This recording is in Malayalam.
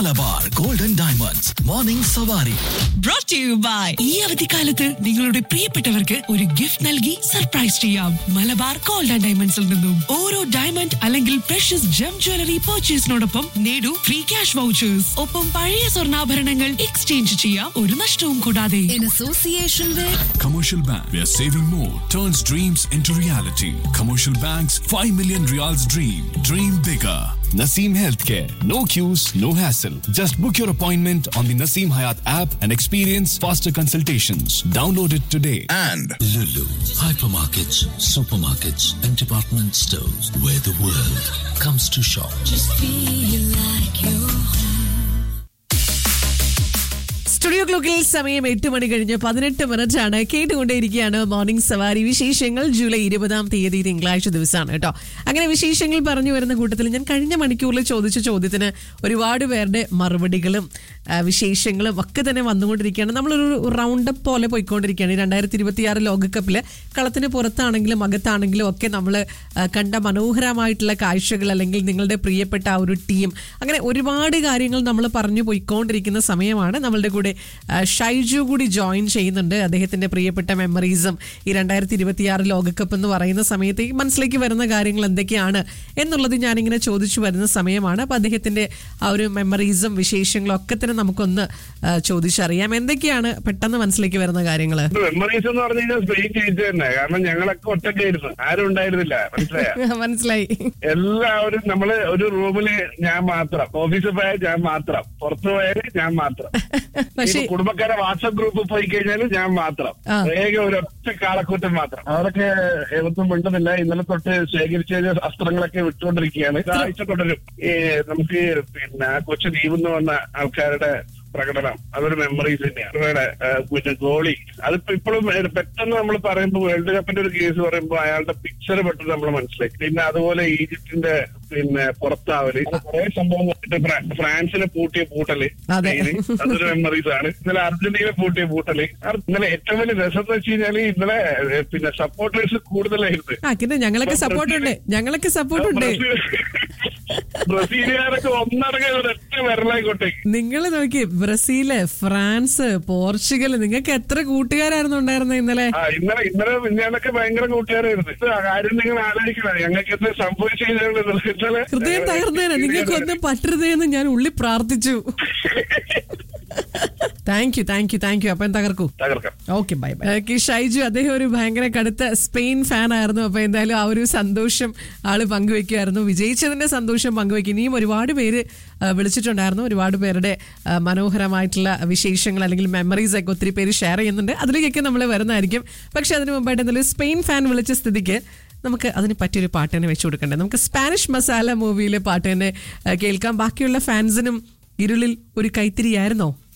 മലബാർ ഗോൾഡൻ ഡയമണ്ട്സ് മോർണിംഗ് സവാരി brought to you by ഈ അവധിക്കാലത്ത് നിങ്ങളുടെ പ്രിയപ്പെട്ടവർക്ക് ഒരു ഗിഫ്റ്റ് നൽകി സർപ്രൈസ് ചെയ്യാം മലബാർ ഗോൾഡ് ആൻഡ് ഡയമണ്ട്സിൽ നിന്നും ഓരോ ഡയമണ്ട് അല്ലെങ്കിൽ പ്രഷ്യസ് ജം ജ്വല്ലറി പർച്ചേസിനോടൊപ്പം നേടൂ ഫ്രീ ക്യാഷ് വൗച്ചേഴ്സ് ഒപ്പം പഴയ സ്വർണ്ണാഭരണങ്ങൾ എക്സ്ചേഞ്ച് ചെയ്യാം ഒരു നഷ്ടവും കൂടാതെ in association with Commercial Bank, where saving more turns dreams into reality. Commercial Bank's 5 million reals dream. Dream bigger. Naseem Healthcare. No queues, no hassle. Just book your appointment on the Naseem Hayat app and experience faster consultations. Download it today. and Lulu, hypermarkets, supermarkets, and department stores where the world comes to shop. Studio ക്ലോക്കിൽ സമയം എട്ട് മണി കഴിഞ്ഞ് പതിനെട്ട് മിനിറ്റ് ആണ് കേട്ടുകൊണ്ടേയിരിക്കുകയാണ് മോർണിംഗ് സവാരി വിശേഷങ്ങൾ ജൂലൈ ഇരുപതാം തീയതി തിങ്കളാഴ്ച ദിവസമാണ് കേട്ടോ അങ്ങനെ വിശേഷങ്ങൾ പറഞ്ഞു വരുന്ന കൂട്ടത്തിൽ ഞാൻ കഴിഞ്ഞ മണിക്കൂറിൽ ചോദിച്ച ചോദ്യത്തിന് ഒരുപാട് പേരുടെ മറുപടികളും ആ, വിശേഷങ്ങളും ഒക്കെ തന്നെ വന്നുകൊണ്ടിരിക്കുകയാണ് നമ്മളൊരു റൗണ്ടപ്പ് പോലെ പോയിക്കൊണ്ടിരിക്കുകയാണ് ഈ രണ്ടായിരത്തി ഇരുപത്തിയാറ് ലോകകപ്പിൽ കളത്തിന് പുറത്താണെങ്കിലും അകത്താണെങ്കിലും ഒക്കെ നമ്മൾ കണ്ട മനോഹരമായിട്ടുള്ള കാഴ്ചകൾ അല്ലെങ്കിൽ നിങ്ങളുടെ പ്രിയപ്പെട്ട ആ ഒരു ടീം അങ്ങനെ ഒരുപാട് കാര്യങ്ങൾ നമ്മൾ പറഞ്ഞു പോയിക്കൊണ്ടിരിക്കുന്ന സമയമാണ് നമ്മളുടെ കൂടെ ആ, ഷൈജു കൂടി ജോയിൻ ചെയ്യുന്നുണ്ട് അദ്ദേഹത്തിന്റെ പ്രിയപ്പെട്ട മെമ്മറീസും ഈ രണ്ടായിരത്തി ഇരുപത്തിയാറ് ലോകകപ്പ് എന്ന് പറയുന്ന സമയത്ത് ഈ മനസ്സിലേക്ക് വരുന്ന കാര്യങ്ങൾ എന്തൊക്കെയാണ് എന്നുള്ളത് ഞാനിങ്ങനെ ചോദിച്ചു വരുന്ന സമയമാണ് അപ്പൊ അദ്ദേഹത്തിന്റെ ആ ഒരു മെമ്മറീസും വിശേഷങ്ങളും ഒക്കെ തന്നെ നമുക്കൊന്ന് ആ, ചോദിച്ചറിയാം എന്തൊക്കെയാണ് പെട്ടെന്ന് മനസ്സിലേക്ക് വരുന്ന കാര്യങ്ങൾ മെമ്മറീസ് എന്ന് പറഞ്ഞു കഴിഞ്ഞാൽ സ്പെയിൻ ജയിച്ചു തന്നെ കാരണം ഞങ്ങളൊക്കെ ഒറ്റക്കായിരുന്നു ആരും ഉണ്ടായിരുന്നില്ല മനസ്സിലായ മനസ്സിലായി എല്ലാവരും നമ്മള് ഒരു റൂമില് ഞാൻ മാത്രം ഓഫീസിൽ പോയാൽ ഞാൻ മാത്രം പുറത്തു പോയാൽ ഞാൻ മാത്രം പക്ഷേ ഇനി കുടുംബക്കാരെ വാട്സപ്പ് ഗ്രൂപ്പിൽ പോയി കഴിഞ്ഞാൽ ഞാൻ മാത്രം ആ. വേഗ ഒരു ഒറ്റ കാളക്കൂറ്റം മാത്രം അവരൊക്കെ ഒന്നും മിണ്ടുന്നില്ല ഇന്നലെ തൊട്ട് ശേഖരിച്ച അസ്ത്രങ്ങളൊക്കെ വിട്ടുകൊണ്ടിരിക്കുകയാണ് ആഴ്ച തുടരും ഈ നമുക്ക് പിന്നെ ആ കൊച്ചു ദ്വീപെന്ന് വന്ന ആൾക്കാരുടെ പ്രകടനം അതൊരു മെമ്മറീസ് തന്നെയാണ് അവരുടെ ആ, പിന്നെ ഗോളി അതിപ്പോ ഇപ്പോഴും പെട്ടെന്ന് നമ്മൾ പറയുമ്പോൾ വേൾഡ് കപ്പിന്റെ ഒരു കേസ് പറയുമ്പോൾ അയാളുടെ പിക്ചർ പെട്ടെന്ന് നമ്മൾ മനസ്സിലാക്കി പിന്നെ അതുപോലെ ഈജിപ്തിന്റെ പിന്നെ പുറത്താവല് കുറെ സംഭവം വന്നിട്ട് ഫ്രാ- ഫ്രാൻസിനെ പൂട്ടിയ പൂട്ടല് അതെ. സ്പെയിന്. അതൊരു മെമ്മറീസ് ആണ് ഇന്നലെ അർജന്റീന പൂട്ടിയ പൂട്ടല് അത് ഇന്നലെ ഏറ്റവും വലിയ രസം എന്ന് വെച്ച് കഴിഞ്ഞാല് ഇന്നലെ ഏ, പിന്നെ സപ്പോർട്ടേഴ്സ് കൂടുതലായിരുന്നു ആ പിന്നെ ഞങ്ങളൊക്കെ സപ്പോർട്ട് ഉണ്ട് ഞങ്ങളൊക്കെ സപ്പോർട്ട് ഉണ്ട് ബ്രസീലുകാരൊക്കെ ഒന്നടങ്ങ് ഒരൊറ്റ വിരലായിക്കോട്ടേക്ക് നിങ്ങൾ നോക്കി ബ്രസീല് ഫ്രാൻസ് പോർച്ചുഗൽ നിങ്ങൾക്ക് എത്ര കൂട്ടുകാരായിരുന്നു ഉണ്ടായിരുന്നത് ഇന്നലെ ആ ഇന്നലെ ഇന്നലെ ഞാനൊക്കെ ഭയങ്കര കൂട്ടുകാരായിരുന്നു ഇത് ആ കാര്യം നിങ്ങൾ ആലോചിക്കണം ഞങ്ങൾക്ക് എന്ത് സംഭവിച്ചു കഴിഞ്ഞാൽ ഇന്നലെ ഹൃദയം തകർന്നേനെ നിങ്ങൾക്ക് ഒന്നും പറ്റരുതേന്ന് ഞാൻ ഉള്ളി പ്രാർത്ഥിച്ചു thank you thank you thank you അപ്പം തകർക്കൂ തകർക്കാം okay bye bye okay Shaiju അദ്ദേഹം ഒരു ഭയങ്കര കടുത്ത സ്പെയിൻ ഫാൻ ആയിരുന്നു അപ്പൊ എന്തായാലും ആ ഒരു സന്തോഷം ആള് പങ്കുവെക്കുമായിരുന്നു വിജയിച്ചതിന്റെ സന്തോഷം പങ്കുവെക്കും ഇനിയും ഒരുപാട് പേര് ആ, വിളിച്ചിട്ടുണ്ടായിരുന്നു ഒരുപാട് പേരുടെ ആ, മനോഹരമായിട്ടുള്ള വിശേഷങ്ങൾ അല്ലെങ്കിൽ മെമ്മറീസ് ഒക്കെ ഒത്തിരി പേര് ഷെയർ ചെയ്യുന്നുണ്ട് അതിലേക്കൊക്കെ നമ്മൾ വരുന്നതായിരിക്കും പക്ഷെ അതിന് മുമ്പായിട്ട് എന്തായാലും സ്പെയിൻ ഫാൻ വിളിച്ച സ്ഥിതിക്ക് നമുക്ക് അതിന് പറ്റിയൊരു പാട്ട് തന്നെ വെച്ചു കൊടുക്കണ്ടേ നമുക്ക് സ്പാനിഷ് മസാല മൂവിയിലെ പാട്ട് തന്നെ ആ, കേൾക്കാം ബാക്കിയുള്ള ഫാൻസിനും ഇരുളിൽ ഒരു കൈത്തിരിയായിരുന്നോ